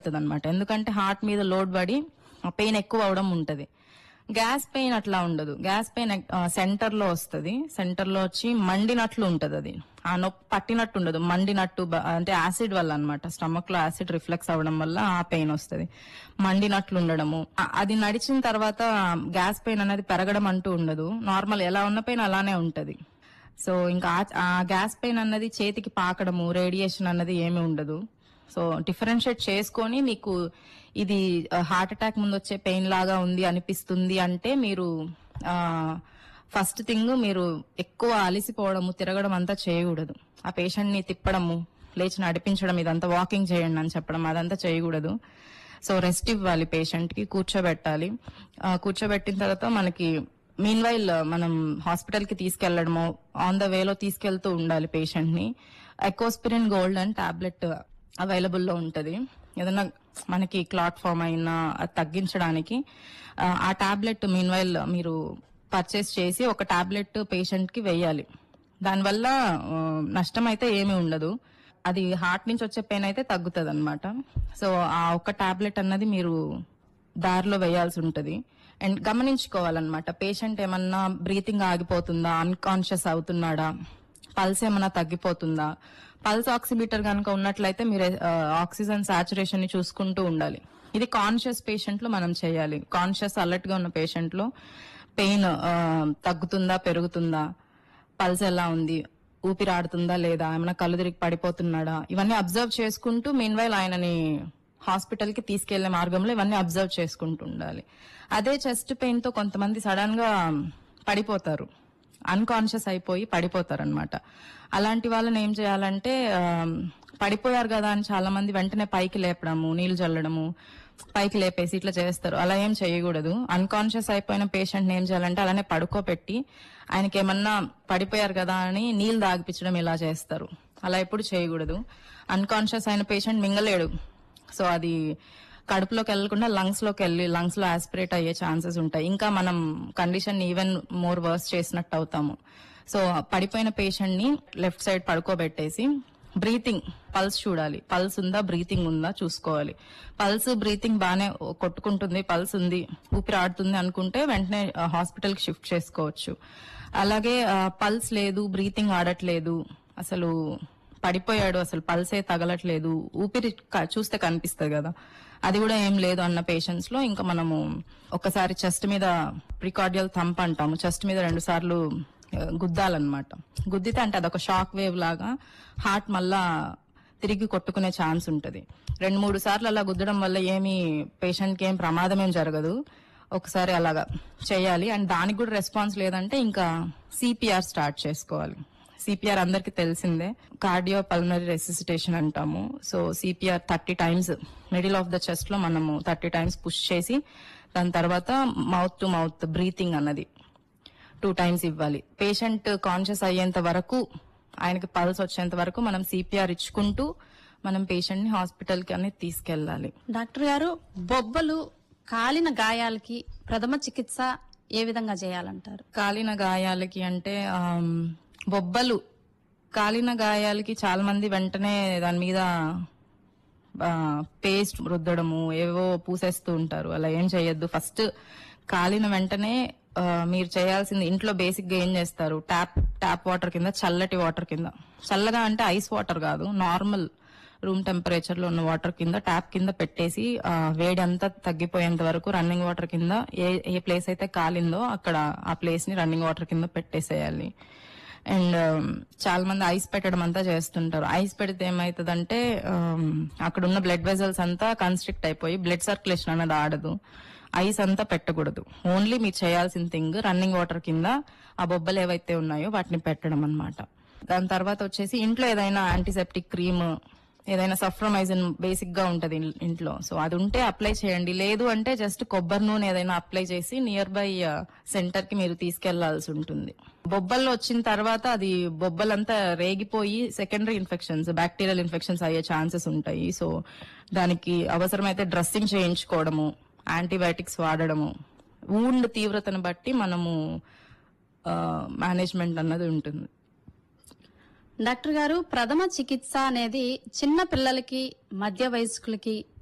అనమాట ఎందుకంటే హార్ట్ మీద లోడ్ పడి పెయిన్ ఎక్కువ అవడం ఉంటది గ్యాస్ పెయిన్ అట్లా ఉండదు గ్యాస్ పెయిన్ సెంటర్ లో వస్తుంది సెంటర్ లో వచ్చి మండినట్లు ఉంటది అది ఆ నొప్పి పట్టినట్టు ఉండదు మండినట్టు బ- అంటే యాసిడ్ వల్ల అన్నమాట స్టమక్ లో యాసిడ్ రిఫ్లెక్స్ అవ్వడం వల్ల ఆ పెయిన్ వస్తుంది మండినట్లు ఉండడము ఆ- అది నడిచిన తర్వాత గ్యాస్ పెయిన్ అనేది పెరగడం అంటూ ఉండదు నార్మల్ ఎలా ఉన్న పెయిన్ అలానే ఉంటది సో ఇంకా ఆ- ఆ గ్యాస్ పెయిన్ అన్నది చేతికి పాకడము రేడియేషన్ అన్నది ఏమీ ఉండదు సో డిఫరెన్షియేట్ చేసుకొని మీకు ఇది హార్ట్ అటాక్ ముందు వచ్చే పెయిన్ లాగా ఉంది అనిపిస్తుంది అంటే మీరు ఫస్ట్ థింగ్ మీరు ఎక్కువ అలిసిపోవడము తిరగడం అంతా చేయకూడదు ఆ పేషెంట్ ని తిప్పడము లేచి నడిపించడం ఇదంతా వాకింగ్ చేయండి అని చెప్పడం అదంతా చేయకూడదు సో రెస్ట్ ఇవ్వాలి పేషెంట్ కి కూర్చోబెట్టాలి ఆ, కూర్చోబెట్టిన తర్వాత మనకి మీన్ వైల్ మనం హాస్పిటల్ కి తీసుకెళ్లడము ఆన్ ద వేలో తీసుకెళ్తూ ఉండాలి పేషెంట్ ని Ecosprin gold and tablet available లో ఉంటది ఏదైనా మనకి క్లాట్ ఫామ్ అయినా అది తగ్గించడానికి ఆ, ఆ టాబ్లెట్ మీన్ వైల్ మీరు పర్చేస్ చేసి ఒక టాబ్లెట్ పేషెంట్ కి వేయాలి దానివల్ల ఆ, నష్టం అయితే ఏమీ ఉండదు అది హార్ట్ నుంచి వచ్చే పెయిన్ అయితే తగ్గుతుంది అనమాట సో ఆ ఒక్క టాబ్లెట్ అన్నది మీరు దారిలో వేయాల్సి ఉంటది అండ్ గమనించుకోవాలన్నమాట పేషెంట్ ఏమన్నా బ్రీతింగ్ ఆగిపోతుందా అన్కాన్షియస్ అవుతున్నాడా పల్స్ ఏమన్నా తగ్గిపోతుందా పల్స్ ఆక్సిమీటర్ కనుక ఉన్నట్లయితే మీరు ఆక్సిజన్ సాచురేషన్ ని చూసుకుంటూ ఉండాలి ఇది కాన్షియస్ పేషెంట్ లో మనం చేయాలి కాన్షియస్ అలర్ట్ గా ఉన్న పేషెంట్ లో పెయిన్ తగ్గుతుందా పెరుగుతుందా పల్స్ ఎలా ఉంది ఊపిరాడుతుందా లేదా ఏమైనా కళ్ళు తిరిగి పడిపోతున్నాడా ఇవన్నీ అబ్జర్వ్ చేసుకుంటూ మీన్ వైల్ ఆయనని హాస్పిటల్ కి తీసుకెళ్లే మార్గంలో ఇవన్నీ అబ్జర్వ్ చేసుకుంటూ ఉండాలి అదే చెస్ట్ పెయిన్ తో కొంతమంది సడన్ గా పడిపోతారు అన్కాన్షియస్ అయిపోయి పడిపోతారు అనమాట అలాంటి వాళ్ళని ఏం చేయాలంటే ఆ, పడిపోయారు కదా అని చాలా మంది వెంటనే పైకి లేపడము నీళ్లు చల్లడము పైకి లేపేసి ఇట్లా చేస్తారు అలా ఏం చేయకూడదు అన్కాన్షియస్ అయిపోయిన పేషెంట్ ఏం చేయాలంటే అలానే పడుకోబెట్టి ఆయనకి ఏమన్నా పడిపోయారు కదా అని నీళ్లు తాగిపించడం ఇలా చేస్తారు అలా ఎప్పుడు చేయకూడదు అన్కాన్షియస్ అయిన పేషెంట్ మింగలేడు సో అది కడుపులోకి వెళ్లకుండా లంగ్స్ లోకి వెళ్ళి లంగ్స్ లో ఆస్పిరేట్ అయ్యే ఛాన్సెస్ ఉంటాయి ఇంకా మనం కండిషన్ ఈవెన్ మోర్ వర్స్ చేసినట్టు అవుతాము సో పడిపోయిన పేషెంట్ ని లెఫ్ట్ సైడ్ పడుకోబెట్టేసి బ్రీతింగ్ పల్స్ చూడాలి పల్స్ ఉందా బ్రీతింగ్ ఉందా చూసుకోవాలి పల్స్ బ్రీతింగ్ బాగానే కొట్టుకుంటుంది పల్స్ ఉంది ఊపిరి ఆడుతుంది అనుకుంటే వెంటనే హాస్పిటల్ కి షిఫ్ట్ చేసుకోవచ్చు అలాగే పల్స్ లేదు బ్రీతింగ్ ఆడట్లేదు అసలు పడిపోయాడు అసలు పల్సే తగలట్లేదు ఊపిరి క- చూస్తే కనిపిస్తుంది కదా అది కూడా ఏం లేదు అన్న పేషెంట్స్ లో ఇంకా మనము ఒకసారి చెస్ట్ మీద ప్రికార్డియల్ థంప్ అంటాము చెస్ట్ మీద రెండు సార్లు ఆ, గుద్దాలన్నమాట గుద్దితే అంటే అదొక షాక్ వేవ్ లాగా హార్ట్ మళ్ళా తిరిగి కొట్టుకునే ఛాన్స్ ఉంటది రెండు మూడు సార్లు అలా గుద్దడం వల్ల ఏమి పేషెంట్ కి ఏం ప్రమాదం ఏం జరగదు ఒకసారి అలాగా చేయాలి అండ్ దానికి కూడా రెస్పాన్స్ లేదంటే ఇంకా సిపిఆర్ స్టార్ట్ చేసుకోవాలి సిపిఆర్ అందరికి తెలిసిందే కార్డియో పల్మనరీ రెసిసిటేషన్ అంటాము so CPR thirty times middle of the chest లో మనము థర్టీ టైమ్స్ పుష్ చేసి దాని తర్వాత మౌత్ టు మౌత్ బ్రీతింగ్ అన్నది టూ టైమ్స్ ఇవ్వాలి పేషెంట్ కాన్షియస్ అయ్యేంత వరకు ఆయనకి పల్స్ వచ్చేంత వరకు మనం సిపిఆర్ ఇచ్చుకుంటూ మనం పేషెంట్ ని హాస్పిటల్ కి అనేది తీసుకెళ్లాలి డాక్టర్ గారు బొబ్బలు కాలిన గాయాలకి ప్రథమ చికిత్స ఏ విధంగా చేయాలంటారు కాలిన గాయాలకి అంటే ఆమ్, బొబ్బలు కాలిన గాయాలకి చాలా మంది వెంటనే దాని మీద పేస్ట్ రుద్దడము ఏవో పూసేస్తూ ఉంటారు అలా ఏం చేయొద్దు ఫస్ట్ కాలిన వెంటనే ఆ, మీరు చేయాల్సింది ఇంట్లో బేసిక్ గా ఏం చేస్తారు ట్యాప్ ట్యాప్ వాటర్ కింద చల్లటి వాటర్ కింద చల్లగా అంటే ఐస్ వాటర్ కాదు నార్మల్ రూమ్ టెంపరేచర్ లో ఉన్న వాటర్ కింద ట్యాప్ కింద పెట్టేసి ఆ, వేడి అంతా తగ్గిపోయేంత వరకు రన్నింగ్ వాటర్ కింద ఏ ఏ ప్లేస్ అయితే కాలిందో అక్కడ ఆ ప్లేస్ ని రన్నింగ్ వాటర్ కింద పెట్టేసేయాలి అండ్ చాలా మంది ఐస్ పెట్టడం అంతా చేస్తుంటారు ఐస్ పెడితే ఏమైతుందంటే um, అక్కడ ఉన్న బ్లడ్ వెజల్స్ అంతా కన్స్ట్రిక్ట్ అయిపోయి బ్లడ్ సర్క్యులేషన్ అనేది ఆడదు ఐస్ అంతా పెట్టకూడదు ఓన్లీ మీరు చేయాల్సిన థింగ్ రన్నింగ్ వాటర్ కింద ఆ బొబ్బలు ఏవైతే ఉన్నాయో వాటిని పెట్టడం అన్నమాట దాని తర్వాత వచ్చేసి ఇంట్లో ఏదైనా యాంటీసెప్టిక్ క్రీమ్ ఏదైనా సఫ్రమైజన్ బేసిక్ గా ఉంటది ఇన్- ఇంట్లో సో అది ఉంటే అప్లై చేయండి లేదు అంటే జస్ట్ కొబ్బరి నూనె ఏదైనా అప్లై చేసి నియర్ బై సెంటర్ కి మీరు తీసుకెళ్లాల్సి ఉంటుంది బొబ్బల్లో వచ్చిన తర్వాత అది బొబ్బలంతా రేగిపోయి సెకండరీ ఇన్ఫెక్షన్స్ బ్యాక్టీరియల్ ఇన్ఫెక్షన్స్ అయ్యే ఛాన్సెస్ ఉంటాయి సో దానికి అవసరమైతే డ్రెస్సింగ్ చేయించుకోవడము యాంటీబయాటిక్స్ వాడడము ఊండ్ తీవ్రతను బట్టి మనము మేనేజ్మెంట్ అన్నది ఉంటుంది డాక్టర్ గారు ప్రథమ చికిత్స అనేది చిన్న పిల్లలకి మధ్య వయస్కులకి